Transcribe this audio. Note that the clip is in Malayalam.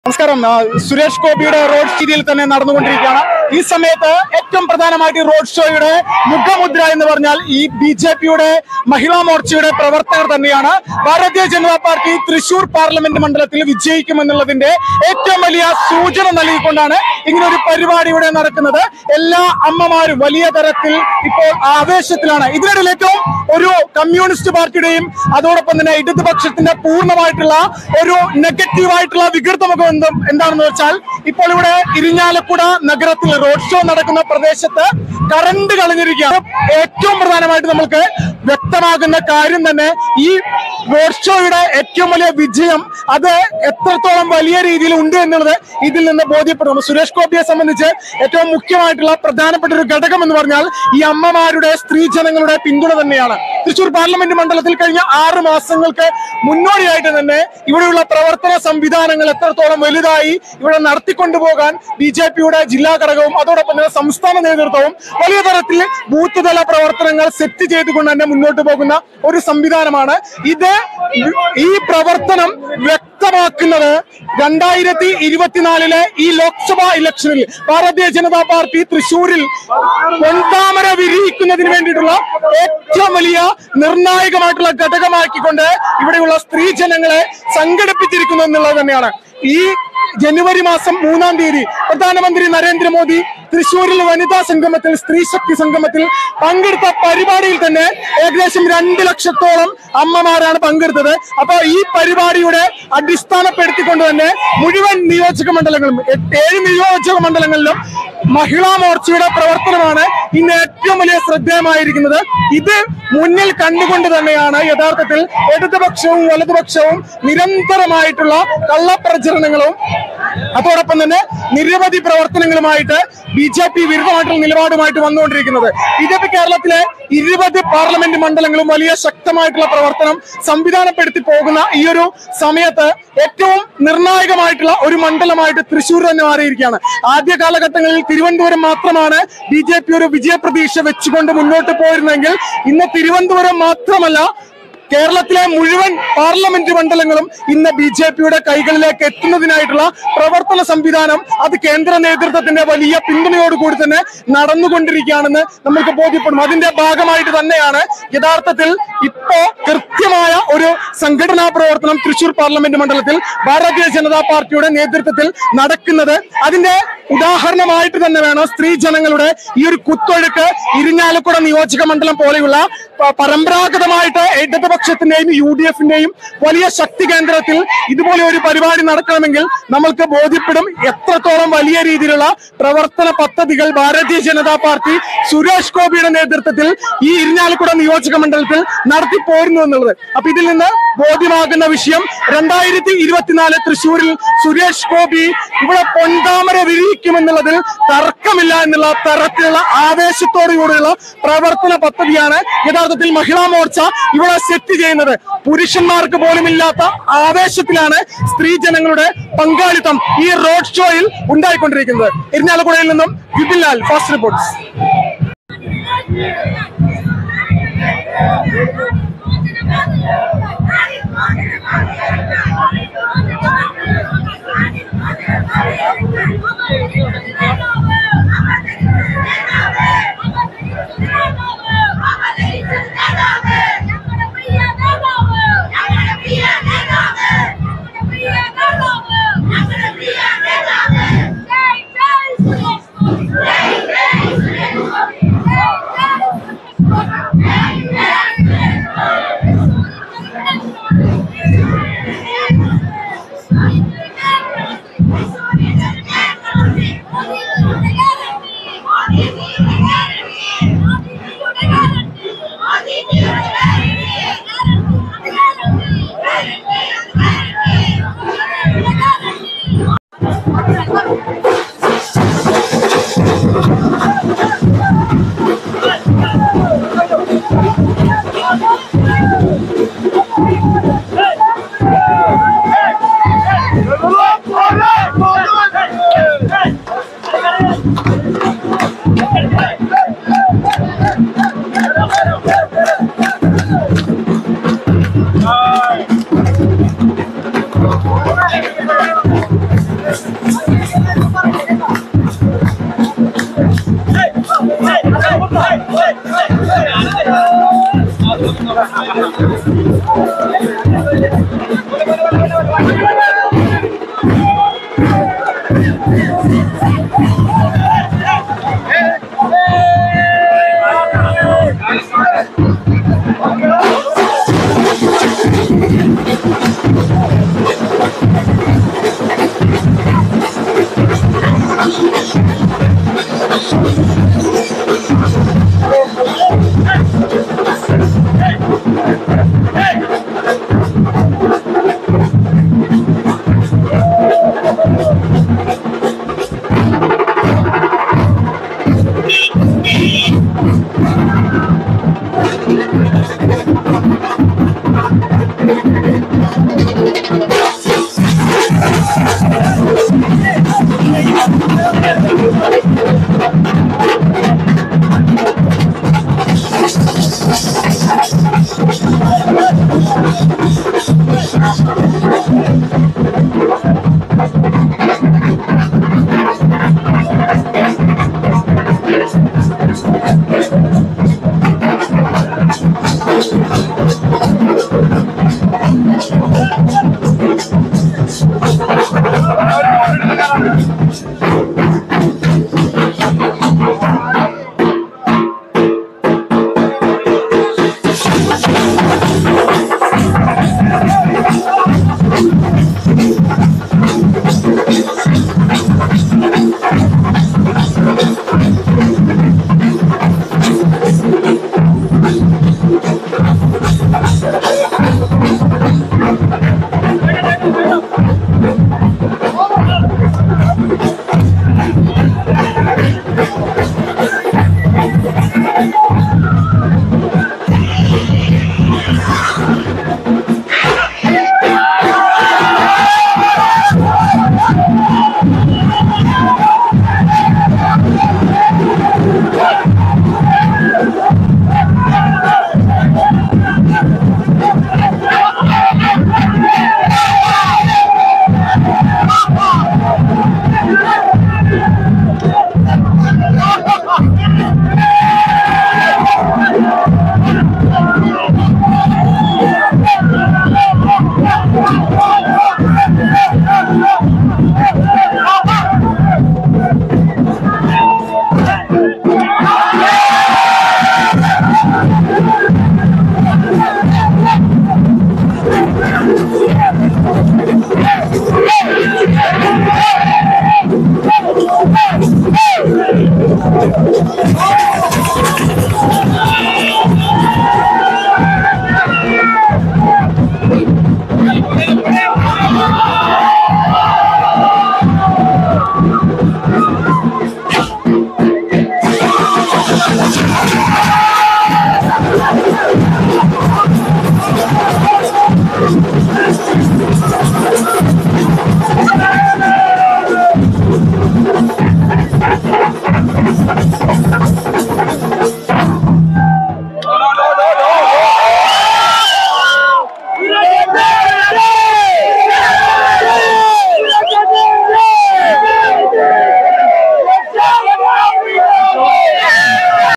നമസ്കാരം ആ, സുരേഷ് ഗോപിയുടെ റോഡ് രീതിയിൽ തന്നെ നടന്നുകൊണ്ടിരിക്കുകയാണ് ഈ സമയത്ത് ഏറ്റവും പ്രധാനമായിട്ട് റോഡ് ഷോയുടെ മുഖമുദ്ര എന്ന് പറഞ്ഞാൽ ഈ ബി ജെ പിയുടെ മഹിളാ മോർച്ചയുടെ പ്രവർത്തകർ തന്നെയാണ് ഭാരതീയ ജനതാ പാർട്ടി തൃശൂർ പാർലമെന്റ് മണ്ഡലത്തിൽ വിജയിക്കുമെന്നുള്ളതിന്റെ ഏറ്റവും വലിയ സൂചന നൽകിക്കൊണ്ടാണ് ഇങ്ങനെ ഒരു പരിപാടി ഇവിടെ നടക്കുന്നത് എല്ലാ അമ്മമാരും വലിയ തരത്തിൽ ഇപ്പോൾ ആവേശത്തിലാണ് ഇതിനിടയിൽ ഏറ്റവും ഒരു കമ്മ്യൂണിസ്റ്റ് പാർട്ടിയുടെയും അതോടൊപ്പം തന്നെ ഇടതുപക്ഷത്തിന്റെ പൂർണ്ണമായിട്ടുള്ള ഒരു നെഗറ്റീവായിട്ടുള്ള വികൃത മുഖം എന്തും എന്താണെന്ന് വെച്ചാൽ ഇപ്പോൾ ഇവിടെ ഇരിഞ്ഞാലക്കുട നഗരത്തിൽ റോഡ് ഷോ നടക്കുന്ന പ്രദേശത്ത് കറണ്ട് കളഞ്ഞിരിക്കുകയാണ് ഏറ്റവും പ്രധാനമായിട്ട് നമുക്ക് വ്യക്തമാകുന്ന കാര്യം തന്നെ ഈ റോഡ് ഷോയുടെ ഏറ്റവും വലിയ വിജയം അത് എത്രത്തോളം വലിയ രീതിയിൽ ഉണ്ട് എന്നുള്ളത് ഇതിൽ നിന്ന് ബോധ്യപ്പെടുന്നു സുരേഷ് ഗോപിയെ സംബന്ധിച്ച് ഏറ്റവും മുഖ്യമായിട്ടുള്ള പ്രധാനപ്പെട്ട ഒരു ഘടകം എന്ന് പറഞ്ഞാൽ ഈ അമ്മമാരുടെ സ്ത്രീജനങ്ങളുടെ പിന്തുണ തന്നെയാണ് തൃശൂർ പാർലമെന്റ് മണ്ഡലത്തിൽ കഴിഞ്ഞ ആറ് മാസങ്ങൾക്ക് മുന്നോടിയായിട്ട് തന്നെ ഇവിടെയുള്ള പ്രവർത്തന സംവിധാനങ്ങൾ എത്രത്തോളം വലുതായി ഇവിടെ നടത്തിക്കൊണ്ടുപോകാൻ ബി ജെ പിയുടെ ജില്ലാ ഘടകവും അതോടൊപ്പം തന്നെ സംസ്ഥാന നേതൃത്വവും വലിയ തരത്തിൽ ബൂത്ത് തല പ്രവർത്തനങ്ങൾ സെറ്റ് ചെയ്തുകൊണ്ട് തന്നെ മുന്നോട്ട് പോകുന്ന ഒരു സംവിധാനമാണ് ഇത് ഈ പ്രവർത്തനം വ്യക്തമാക്കുന്നത് രണ്ടായിരത്തി ഇരുപത്തിനാലിലെ ഈ ലോക്സഭാ ഇലക്ഷനിൽ ഭാരതീയ ജനതാ പാർട്ടി തൃശൂരിൽ പൊൻതാമര വിരിയിക്കുന്നതിന് വേണ്ടിയിട്ടുള്ള ഏറ്റവും വലിയ നിർണായകമായിട്ടുള്ള ഘടകമാക്കിക്കൊണ്ട് ഇവിടെയുള്ള സ്ത്രീജനങ്ങളെ സംഘടിപ്പിച്ചിരിക്കുന്നു എന്നുള്ളത് തന്നെയാണ് ഈ ജനുവരി മാസം മൂന്നാം തീയതി പ്രധാനമന്ത്രി നരേന്ദ്രമോദി തൃശൂരിൽ വനിതാ സംഗമത്തിൽ സ്ത്രീ ശക്തി സംഗമത്തിൽ പങ്കെടുത്ത പരിപാടിയിൽ തന്നെ ഏകദേശം രണ്ട് ലക്ഷത്തോളം അമ്മമാരാണ് പങ്കെടുത്തത് അപ്പൊ ഈ പരിപാടിയുടെ അടിസ്ഥാനപ്പെടുത്തിക്കൊണ്ട് തന്നെ മുഴുവൻ നിയോജക മണ്ഡലങ്ങളും എട്ട് ഏഴ് നിയോജക മണ്ഡലങ്ങളിലും മഹിളാ മോർച്ചയുടെ പ്രവർത്തനമാണ് ഇന്ന് ഏറ്റവും വലിയ ശ്രദ്ധേയമായിരിക്കുന്നത് ഇത് മുന്നിൽ കണ്ടുകൊണ്ട് തന്നെയാണ് യഥാർത്ഥത്തിൽ ഇടതുപക്ഷവും വലതുപക്ഷവും നിരന്തരമായിട്ടുള്ള കള്ളപ്രചരണങ്ങളും അതോടൊപ്പം തന്നെ നിരവധി പ്രവർത്തനങ്ങളുമായിട്ട് ബി ജെ പി വിരുദ്ധമായിട്ടുള്ള നിലപാടുമായിട്ട് വന്നുകൊണ്ടിരിക്കുന്നത് ബി ജെ പി കേരളത്തിലെ ഇരുപത് പാർലമെന്റ് മണ്ഡലങ്ങളും വലിയ ശക്തമായിട്ടുള്ള പ്രവർത്തനം സംവിധാനപ്പെടുത്തി പോകുന്ന ഈ ഒരു സമയത്ത് ഏറ്റവും നിർണായകമായിട്ടുള്ള ഒരു മണ്ഡലമായിട്ട് തൃശ്ശൂർ തന്നെ മാറിയിരിക്കുകയാണ് ആദ്യ കാലഘട്ടങ്ങളിൽ തിരുവനന്തപുരം മാത്രമാണ് ബി ജെ പി ഒരു വിജയപ്രതീക്ഷ വെച്ചുകൊണ്ട് മുന്നോട്ട് പോയിരുന്നെങ്കിൽ ഇന്ന് തിരുവനന്തപുരം മാത്രമല്ല കേരളത്തിലെ മുഴുവൻ പാർലമെന്റ് മണ്ഡലങ്ങളും ഇന്ന് ബി ജെ പിയുടെ കൈകളിലേക്ക് എത്തുന്നതിനായിട്ടുള്ള പ്രവർത്തന സംവിധാനം അത് കേന്ദ്ര നേതൃത്വത്തിന്റെ വലിയ പിന്തുണയോടുകൂടി തന്നെ നടന്നുകൊണ്ടിരിക്കുകയാണെന്ന് നമുക്ക് ബോധ്യപ്പെടും അതിന്റെ ഭാഗമായിട്ട് തന്നെയാണ് യഥാർത്ഥത്തിൽ ഇപ്പോ കൃത്യമായ ഒരു സംഘടനാ പ്രവർത്തനം തൃശൂർ പാർലമെന്റ് മണ്ഡലത്തിൽ ഭാരതീയ ജനതാ പാർട്ടിയുടെ നേതൃത്വത്തിൽ നടക്കുന്നത് അതിന്റെ ഉദാഹരണമായിട്ട് തന്നെ വേണം സ്ത്രീ ജനങ്ങളുടെ ഈ ഒരു കുത്തൊഴുക്ക് ഇരിഞ്ഞാലക്കുട നിയോജക മണ്ഡലം പോലെയുള്ള പ- പരമ്പരാഗതമായിട്ട് ഇടതുപക്ഷത്തിന്റെയും യു ഡി എഫിന്റെയും വലിയ ശക്തി കേന്ദ്രത്തിൽ ഇതുപോലെ ഒരു പരിപാടി നടക്കണമെങ്കിൽ നമ്മൾക്ക് ബോധ്യപ്പെടും എത്രത്തോളം വലിയ രീതിയിലുള്ള പ്രവർത്തന പദ്ധതികൾ ഭാരതീയ ജനതാ പാർട്ടി സുരേഷ് ഗോപിയുടെ നേതൃത്വത്തിൽ ഈ ഇരിഞ്ഞാലക്കുട നിയോജക മണ്ഡലത്തിൽ നടത്തി പോരുന്നു എന്നുള്ളത് അപ്പൊ ഇതിൽ നിന്ന് ബോധ്യമാകുന്ന വിഷയം രണ്ടായിരത്തി ഇരുപത്തിനാല് തൃശ്ശൂരിൽ സുരേഷ് ഗോപി ഇവിടെ പൊൻതാമര വിരിയിക്കുമെന്നുള്ളതിൽ തർക്കമില്ല എന്നുള്ള തരത്തിലുള്ള ആവേശത്തോടുകൂടിയുള്ള പ്രവർത്തന പദ്ധതിയാണ് യഥാർത്ഥത്തിൽ മഹിളാ മോർച്ച ഇവിടെ സെറ്റ് ചെയ്യുന്നത് പുരുഷന്മാർക്ക് പോലും ഇല്ലാത്ത ആവേശത്തിലാണ് സ്ത്രീ ജനങ്ങളുടെ പങ്കാളിത്തം ഈ റോഡ് ഷോയിൽ ഉണ്ടായിക്കൊണ്ടിരിക്കുന്നത് ഇരിഞ്ഞാലക്കുടയിൽ നിന്നും Vipin Lal fast reports Thank you. Thank